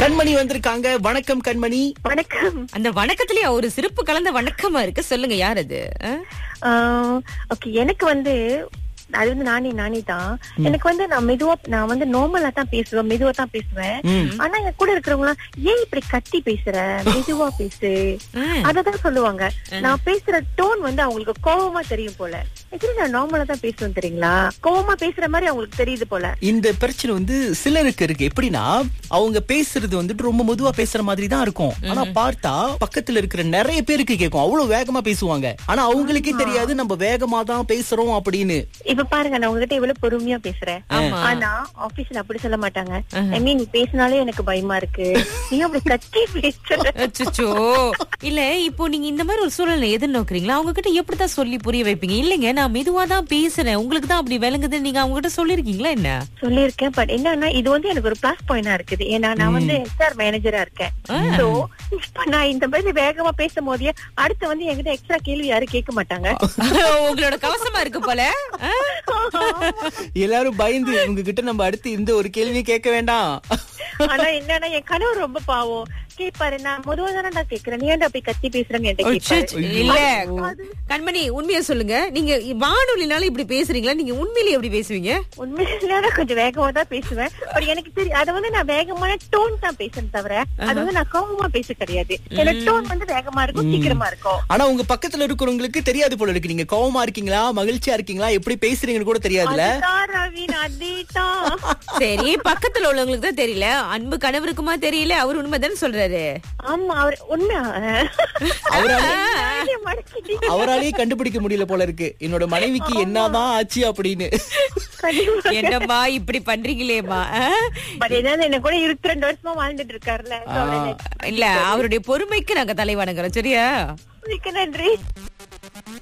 கண்மணி வந்திருக்காங்க வணக்கம் கண்மணி வணக்கம் அந்த வணக்கத்திலேயே ஒரு சிறப்பு கலந்த வணக்கமா இருக்கு சொல்லுங்க யார் அது ஆ? ஓகே எனக்கு வந்து அது வந்து நானே நானே தான் எனக்கு வந்து நான் மெதுவா நான் வந்து நார்மலா தான் பேசுவேன் மெதுவா தான் பேசுவேன் ம். ஆனா என் கூட இருக்கிறவங்க ஏன் இப்படி கத்தி பேசுற மெதுவா பேசு ஆ. அததான் சொல்லுவாங்க நான் பேசுற டோன் வந்து அவங்களுக்கு கோவமா தெரியும் போல ஆக்சுவலி நான் நார்மலா தான் பேசுவேன் தெரியுங்களா கோவமா பேசுற மாதிரி அவங்களுக்கு தெரியுது போல இந்த பிரச்சனை வந்து சிலருக்கு இருக்கு எப்படின்னா அவங்க பேசுறது வந்துட்டு ரொம்ப மெதுவா பேசுற மாதிரி தான் இருக்கும் ஆனா பார்த்தா பக்கத்துல இருக்கிற நிறைய பேருக்கு கேட்கும் அவ்வளவு வேகமா பேசுவாங்க ஆனா அவங்களுக்கே தெரியாது நம்ம வேகமா தான் பேசுறோம் அப்படின்னு இப்ப பாருங்க நான் உங்ககிட்ட இவ்வளவு பொறுமையா பேசுறேன் ஆமா. ஆனா ஆபீஸ்ல அப்படி சொல்ல மாட்டாங்க ஐ மீன் நீ பேசினாலே எனக்கு பயமா இருக்கு நீ அப்படி கத்தி பேசுற அச்சச்சோ இல்ல இப்போ நீங்க இந்த மாதிரி ஒரு சூழலை எதிர்நோக்குறீங்களா அவங்க கிட்ட எப்படித்தான் சொல்லி புரிய வைப்பீங்க இல்லைங்க நான் மெதுவா தான் பேசுறேன் உங்களுக்கு தான் அப்படி விளங்குது நீங்க அவங்க கிட்ட சொல்லிருக்கீங்களா என்ன சொல்லியிருக்கேன் பட் என்னன்னா இது வந்து எனக்கு ஒரு பிளஸ் பாயிண்டா இருக்குது ஏன்னா நான் வந்து எஸ்ஆர் மேனேஜரா இருக்கேன் சோ இப்ப நான் இந்த மாதிரி வேகமா பேசும் போதே அடுத்து வந்து என்கிட்ட எக்ஸ்ட்ரா கேள்வி யாரும் கேட்க மாட்டாங்க உங்களோட கவசமா இருக்கு போல ஆ? எல்லாரும் பயந்து உங்ககிட்ட நம்ம அடுத்து இந்த ஒரு கேள்வியை கேட்க வேண்டாம் ஆனா என்னன்னா என் கணவர் ரொம்ப பாவம் கேட்பாரு நான் முதல்ல தானே நான் கேக்குறேன் நீ ஏன்டா போய் கத்தி பேசுறேன்னு என்கிட்ட கேட்பாரு அச்சச்சோ, இல்ல கண்மணி உண்மையா சொல்லுங்க நீங்க வானொலினால இப்படி பேசுறீங்களா நீங்க உண்மையிலேயே எப்படி பேசுவீங்க உண்மையில நான் கொஞ்சம் வேகமா தான் பேசுவேன் பட் எனக்கு தெரியும் அது வந்து நான் வேகமான டோன் தான் பேசுறேன் தவிர அது வந்து நான் கோவமா பேச கிடையாது எனக்கு டோன் வந்து வேகமா இருக்கும் சீக்கிரமா இருக்கும் ஆனா உங்க பக்கத்துல இருக்கிறவங்களுக்கு தெரியாது போல இருக்கு நீங்க கோவமா இருக்கீங்களா மகிழ்ச்சியா இருக்கீங்களா எப்படி பேசுறீங்கன்னு கூட தெரியாதுல அதுதான் ரவீன் அதேதான் சரி பக்கத்துல உள்ளவங்களுக்கு தான் தெரியல அன்பு கணவருக்குமா தெரியல அவர் உண்மைதானே சொல்றாரு ஆமா அவர் உண்மை அவரால நானே மடக்கிட்டீங்க. அவராலேயே கண்டுபிடிக்க முடியல போல இருக்கு என்னோட மனைவிக்கு என்னதான் ஆச்சு அப்படின்னு கண்டிப்பா. என்னம்மா இப்படி பண்றீங்களேம்மா ஆ? பட் ஏதாவது என்ன கூட இருபத்தி ரெண்டு வருஷமா வாழ்ந்துட்டு இருக்காருல்ல So, அவரை இல்ல அவருடைய பொறுமைக்கு நாங்க தலை வணங்குறோம் சரியா மிக்க நன்றி